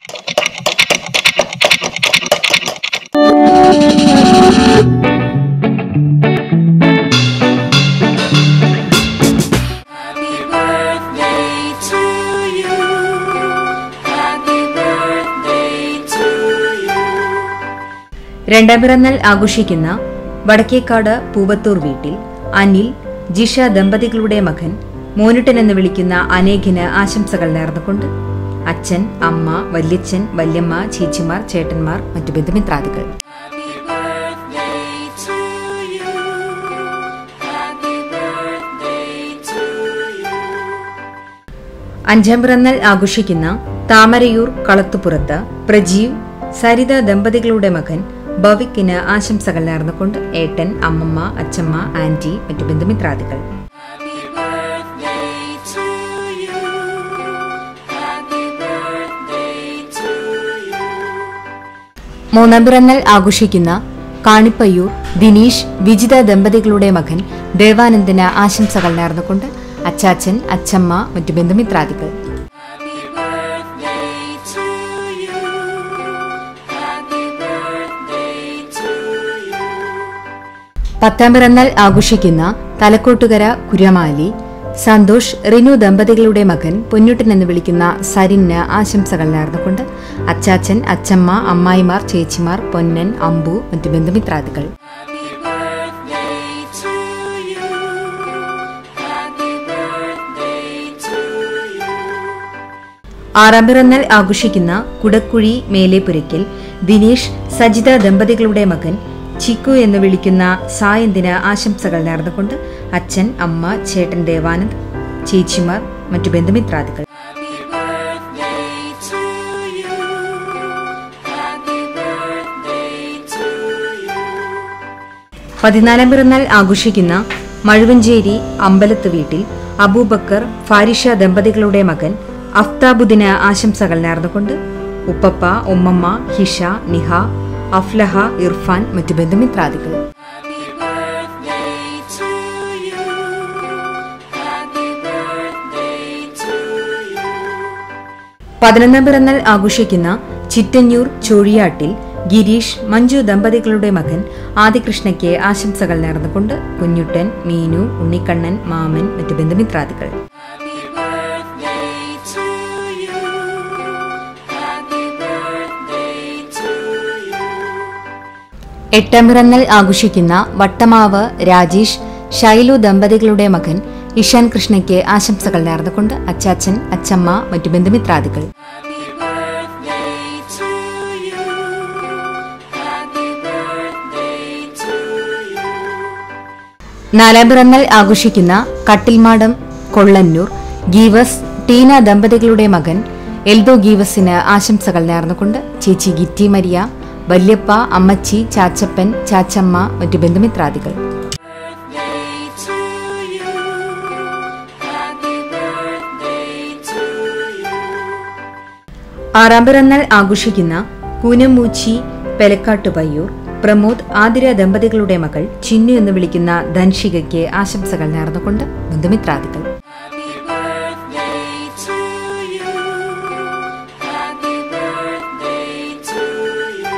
Happy birthday to you. Happy birthday to you. രണ്ടാം പിറന്നാൾ ആഘോഷിക്കുന്ന വടക്കേക്കാട് പൂവത്തൂർ വീട്ടിൽ അനിൽ ജിഷ ദമ്പതികളുടെ മകൻ മോനുട്ടൻ എന്ന് വിളിക്കുന്ന അനേകിന് ആശംസകൾ നേർന്നുകൊണ്ട് അച്ഛൻ അമ്മ വല്യച്ഛൻ വല്യമ്മ ചേച്ചിമാർ ചേട്ടന്മാർ മറ്റു ബന്ധുമിത്രാദികൾ Happy birthday to you. Happy birthday to you. അഞ്ചാം പിറന്നാൾ ആഘോഷിക്കുന്ന താമരയൂർ കളത്തുപുറത്ത് പ്രജീവ് സരിത ദമ്പതികളുടെ മകൻ ഭവിക്കിന് ആശംസകൾ നേർന്നുകൊണ്ട് ഏട്ടൻ അമ്മമ്മ അച്ഛമ്മ ആന്റി മറ്റു ബന്ധുമിത്രാദികൾ Happy birthday to you. Happy birthday to you. മൂന്നാം പിറന്നാൾ ആഘോഷിക്കുന്ന കാണിപ്പയ്യൂർ ദിനീഷ് വിജിത ദമ്പതികളുടെ മകൻ ദേവാനന്ദന് ആശംസകൾ നേർന്നുകൊണ്ട് അച്ചാച്ചൻ അച്ചമ്മ മറ്റു ബന്ധുമിത്രാദികൾ Happy birthday to you. Happy birthday to you. പത്താം പിറന്നാൾ ആഘോഷിക്കുന്ന തലക്കോട്ടുകര കുരമാലി സന്തോഷ് റിനു ദമ്പതികളുടെ മകൻ പൊന്നുട്ടൻ എന്ന് വിളിക്കുന്ന സരിന് ആശംസകൾ നേർന്നുകൊണ്ട് അച്ചാച്ചൻ അച്ചമ്മ അമ്മായിമാർ ചേച്ചിമാർ പൊന്നൻ അമ്പു മറ്റു ബന്ധുമിത്രാദികൾ Happy birthday to you. Happy birthday to you. ആറാം പിറന്നാൾ ആഘോഷിക്കുന്ന കുടക്കുഴി മേലേപുരയ്ക്കൽ ദിനേഷ് സജിത ദമ്പതികളുടെ മകൻ ചിക്കു എന്ന് വിളിക്കുന്ന സായന്തിന് ആശംസകൾ നേർന്നുകൊണ്ട് അച്ഛൻ അമ്മ ചേട്ടൻ ദേവാനന്ദ് ചേച്ചിമാർ മറ്റു ബന്ധുമിത്രാദികൾ Happy birthday to you. Happy birthday to you. പതിനാലാം പിറന്നാൾ ആഘോഷിക്കുന്ന മഴുവഞ്ചേരി അമ്പലത്ത് വീട്ടിൽ അബൂബക്കർ ഫാരിഷ ദമ്പതികളുടെ മകൻ അഫ്താബുദ്ദിന് ആശംസകൾ നേർന്നുകൊണ്ട് ഉപ്പപ്പ ഉമ്മമ്മ ഹിഷ നിഹ അഫ്ലഹ ഇർഫാൻ മറ്റു ബന്ധുമിത്രാദികൾ Happy birthday to you. Happy birthday to you. പതിനൊന്നാം പിറന്നാൾ ആഘോഷിക്കുന്ന ചിറ്റഞ്ഞൂർ ചൊഴിയാട്ടിൽ ഗിരീഷ് മഞ്ജു ദമ്പതികളുടെ മകൻ ആദികൃഷ്ണയ്ക്ക് ആശംസകൾ നേർന്നുകൊണ്ട് കുഞ്ഞുട്ടൻ മീനു ഉണ്ണിക്കണ്ണൻ മാമൻ മറ്റു ബന്ധുമിത്രാദികൾ Happy birthday to you. Happy birthday to you. എട്ടാം പിറന്നാൾ ആഘോഷിക്കുന്ന വട്ടമാവ് രാജേഷ് ഷൈലു ദമ്പതികളുടെ മകൻ ഇഷാൻ കൃഷ്ണയ്ക്ക് ആശംസകൾ നേർന്നുകൊണ്ട് അച്ചാച്ചൻ അച്ചമ്മ മറ്റു ബന്ധുമിത്രാദികൾ Happy birthday to you. Happy birthday to you. നാലാം പിറന്നാൾ ആഘോഷിക്കുന്ന കട്ടിൽമാടം കൊള്ളന്നൂർ ഗീവസ് ടീന ദമ്പതികളുടെ മകൻ എൽദോ ഗീവസിന് ആശംസകൾ നേർന്നുകൊണ്ട് ചേച്ചി ഗിറ്റി മരിയ വല്യപ്പ അമ്മച്ചി ചാച്ചപ്പൻ ചാച്ചമ്മ മറ്റു ബന്ധുമിത്രാദികൾ Birthday to you. Happy birthday to you. ആറാം പിറന്നാൾ ആഘോഷിക്കുന്ന കൂനമൂച്ചി പെലക്കാട്ട് പയ്യൂർ പ്രമോദ് ആതിര ദമ്പതികളുടെ മകൾ ചിന്നു എന്ന് വിളിക്കുന്ന ധൻഷികയ്ക്ക് ആശംസകൾ നേർന്നുകൊണ്ട് ബന്ധുമിത്രാദികൾ Happy birthday to you. Happy birthday to you.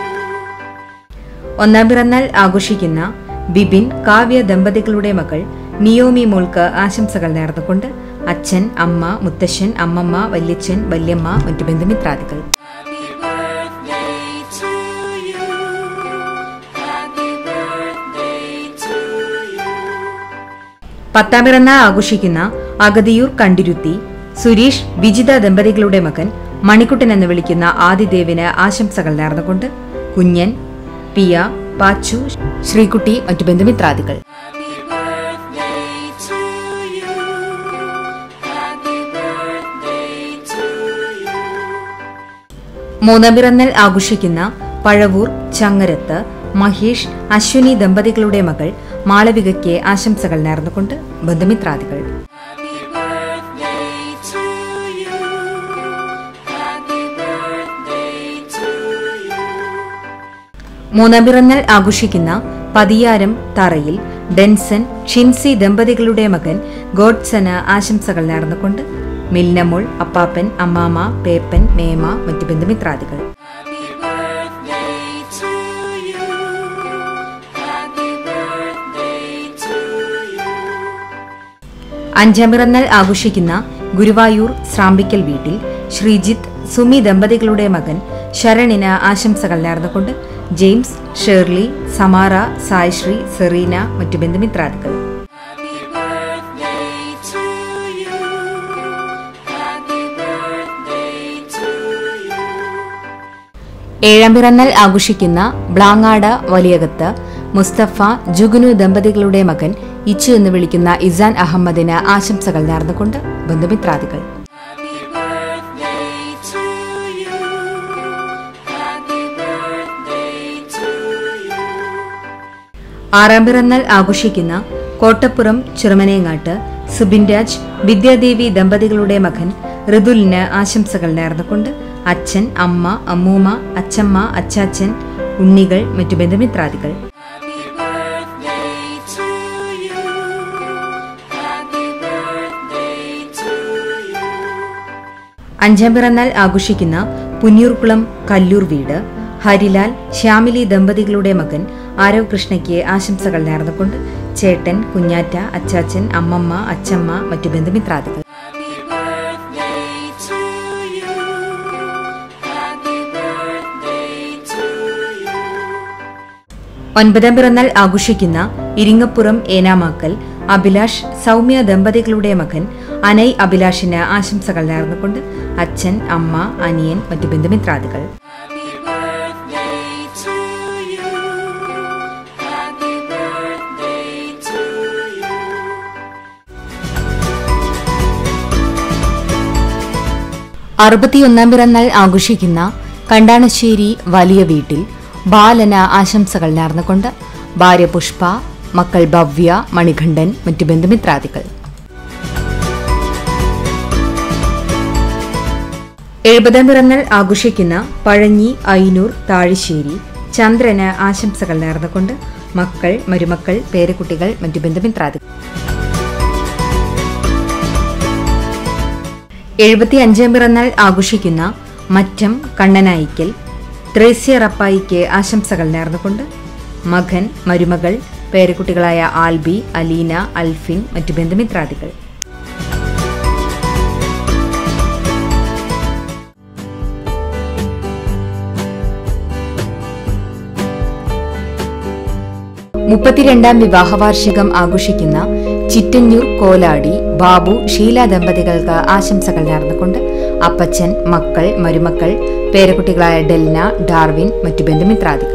ഒന്നാം പിറന്നാൾ ആഘോഷിക്കുന്ന ബിബിൻ കാവ്യ ദമ്പതികളുടെ മകൾ നിയോമി മോൾക്ക് ആശംസകൾ നേർന്നുകൊണ്ട് അച്ഛൻ അമ്മ മുത്തശ്ശൻ അമ്മമ്മ വല്യച്ഛൻ വല്യമ്മ മറ്റു ബന്ധുമിത്രാദികൾ Happy birthday to you. Happy birthday to you. പത്താം പിറന്നാൾ ആഘോഷിക്കുന്ന അഗതിയൂർ കണ്ടിരുത്തി സുരേഷ് വിജിത ദമ്പതികളുടെ മകൻ മണിക്കുട്ടൻ എന്ന് വിളിക്കുന്ന ആദിദേവിന് ആശംസകൾ നേർന്നുകൊണ്ട് കുഞ്ഞൻ പിയ പാച്ചു ശ്രീകുട്ടി മറ്റു ബന്ധുമിത്രാദികൾ Happy birthday to you. Happy birthday to you. മൂന്നാം പിറന്നാൾ ആഘോഷിക്കുന്ന പഴവൂർ ചങ്ങരത്ത് മഹേഷ് അശ്വിനി ദമ്പതികളുടെ മകൾ മാളവികയ്ക്ക് ആശംസകൾ നേർന്നുകൊണ്ട് ബന്ധുമിത്രാദികൾ Happy birthday to you. Happy birthday to you. മൂന്നാം പിറന്നാൾ ആഘോഷിക്കുന്ന പതിയാരം തറയിൽ ഡെൻസൺ ഷിൻസി ദമ്പതികളുടെ മകൻ ഗോഡ്സന് ആശംസകൾ നേർന്നുകൊണ്ട് മിൽനമോൾ അപ്പാപ്പൻ അമ്മാമ പേപ്പൻ മേമ മറ്റു ബന്ധുമിത്രാദികൾ Happy birthday to you. Happy birthday to you. അഞ്ചാം പിറന്നാൾ ആഘോഷിക്കുന്ന ഗുരുവായൂർ ശ്രാമ്പിക്കൽ വീട്ടിൽ ശ്രീജിത്ത് സുമി ദമ്പതികളുടെ മകൻ ശരണിന് ആശംസകൾ നേർന്നുകൊണ്ട് ജെയിംസ് ഷേർലി സമാറ സായ്ശ്രീ സെറീന മറ്റു ബന്ധുമിത്രാദികൾ Happy birthday to you. Happy birthday to you. ഏഴാം പിറന്നാൾ ആഘോഷിക്കുന്ന ബ്ലാങ്ങാട് വലിയകത്ത് മുസ്തഫ ജുഗുനു ദമ്പതികളുടെ മകൻ ഇച്ചു എന്ന് വിളിക്കുന്ന ഇസാൻ അഹമ്മദിന് ആശംസകൾ നേർന്നുകൊണ്ട് ബന്ധുമിത്രാദികൾ Happy birthday to you. Happy birthday to you. ആറാം പിറന്നാൾ ആഘോഷിക്കുന്ന കോട്ടപ്പുറം ചിറമനേങ്ങാട്ട് സുബിൻ രാജ് വിദ്യാദേവി ദമ്പതികളുടെ മകൻ ഋതുലിന് ആശംസകൾ നേർന്നുകൊണ്ട് അച്ഛൻ അമ്മ അമ്മൂമ്മ അച്ചമ്മ അച്ചാച്ചൻ ഉണ്ണികൾ മറ്റു ബന്ധുമിത്രാദികൾ Happy birthday to you. Happy birthday to you. അഞ്ചാം പിറന്നാൾ ആഘോഷിക്കുന്ന പുന്നൂർകുളം കല്ലൂർ വീട് ഹരിലാൽ ശ്യാമിലി ദമ്പതികളുടെ മകൻ ആരവ് കൃഷ്ണയ്ക്ക് ആശംസകൾ നേർന്നുകൊണ്ട് ചേട്ടൻ കുഞ്ഞാറ്റ അച്ചാച്ചൻ അമ്മമ്മ അച്ചമ്മ മറ്റു ബന്ധുമിത്രാദികൾ Happy birthday to you. Happy birthday to you. ഒൻപതാം പിറന്നാൾ ആഘോഷിക്കുന്ന ഇരിങ്ങപ്പുറം ഏനാമാക്കൽ അഭിലാഷ് സൗമ്യ ദമ്പതികളുടെ മകൻ അനൈ അഭിലാഷിന് ആശംസകൾ നേർന്നുകൊണ്ട് അച്ഛൻ അമ്മ അനിയൻ മറ്റു ബന്ധുമിത്രാദികൾ Happy birthday to you. Happy birthday to you. അറുപത്തിയൊന്നാം പിറന്നാൾ ആഘോഷിക്കുന്ന കണ്ടാണശ്ശേരി വലിയ വീട്ടിൽ ബാലന ആശംസകൾ നേർന്നുകൊണ്ട് ഭാര്യ പുഷ്പ മക്കൾ ഭവ്യ മണികണ്ഠൻ മറ്റു ബന്ധുമിത്രാദികൾ എഴുപതാം പിറന്നാൾ ആഘോഷിക്കുന്ന പഴഞ്ഞി ഐനൂർ താഴിശ്ശേരി ചന്ദ്രന് ആശംസകൾ നേർന്നുകൊണ്ട് മക്കൾ മരുമക്കൾ പേരക്കുട്ടികൾ മറ്റു ബന്ധുമിത്രാദികൾ എഴുപത്തി അഞ്ചാം പിറന്നാൾ ആഘോഷിക്കുന്ന മറ്റം കണ്ണനായിക്കൽ ത്രേസ്യ റപ്പായിക്ക് ആശംസകൾ നേർന്നുകൊണ്ട് മകൻ മരുമകൾ പേരക്കുട്ടികളായ ആൽബി അലീന അൽഫിൻ മറ്റു ബന്ധുമിത്രാദികൾ മുപ്പത്തിരണ്ടാം വിവാഹവാർഷികം ആഘോഷിക്കുന്ന ചിറ്റന്നൂർ കോലാടി ബാബു ഷീല ദമ്പതികൾക്ക് ആശംസകൾ നേർന്നുകൊണ്ട് അപ്പച്ചൻ മക്കൾ മരുമക്കൾ പേരക്കുട്ടികളായ ഡെൽന ഡാർവിൻ മറ്റു ബന്ധുമിത്രാദികൾ